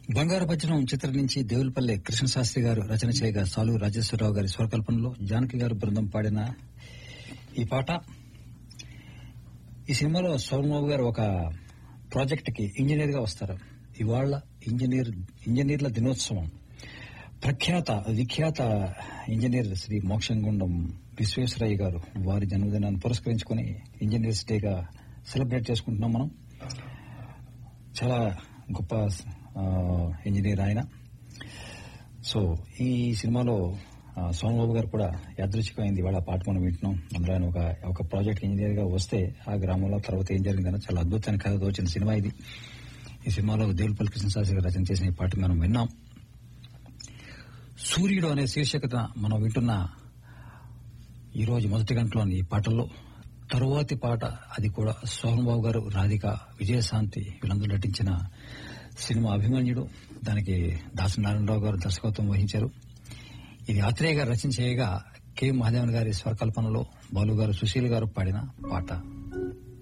బంగారు భజనం చిత్రం నుంచి దేవులపల్లి కృష్ణశాస్త్రి గారు రచన చేయగా సాలు రాజేశ్వరరావు గారి స్వరకల్పనలో జానకి గారు బృందం పాడిన ఈ పాట ఈ సినిమాలో సోమబాబు గారు ఒక ప్రాజెక్ట్ కి ఇంజనీర్ గా వస్తారు ఇవాళ ఇంజనీర్ ఇంజనీర్ల దినోత్సవం ప్రఖ్యాత విఖ్యాత ఇంజనీర్ శ్రీ మోక్షంగుండం విశ్వేశ్వరయ్య గారు వారి జన్మదినాన్ని పురస్కరించుకుని ఇంజనీర్స్ డేగా సెలబ్రేట్ చేసుకుంటున్నాం మనం చాలా గొప్ప ఆ, ఇంజనీర్ ఆయన సో ఈ సినిమాలో ఆ, సోమబాబు గారు కూడా యాదృచ్ఛికమైంది ఇవాళ పాట మనం వింటున్నాం అందులో ఆయన ఒక ఒక ప్రాజెక్ట్ ఇంజనీర్ గా వస్తే ఆ గ్రామంలో తర్వాత ఏం జరిగిందన్న చాలా అద్భుతమైన కథ వచ్చిన సినిమా ఇది ఈ సినిమాలో దేవులపల్లి కృష్ణశాస్త్రి గారు రచన చేసిన ఈ పాట మనం విన్నాం సూర్యుడు అనే శీర్షికత మనం వింటున్న ఈ రోజు మొదటి గంటలోని ఈ పాటల్లో తరువాతి పాట అది కూడా సోహన్బాబు గారు రాధిక విజయశాంతి వీళ్ళందరూ నటించిన సినిమా అభిమన్యుడు దానికి దాసనారాయణరావు గారు దర్శకత్వం వహించారు ఇది ఆత్రేయ గారు రచన చేయగా కె మహాదేవన్ గారి స్వరకల్పనలో బాలు గారు సుశీల్ గారు పాడిన పాట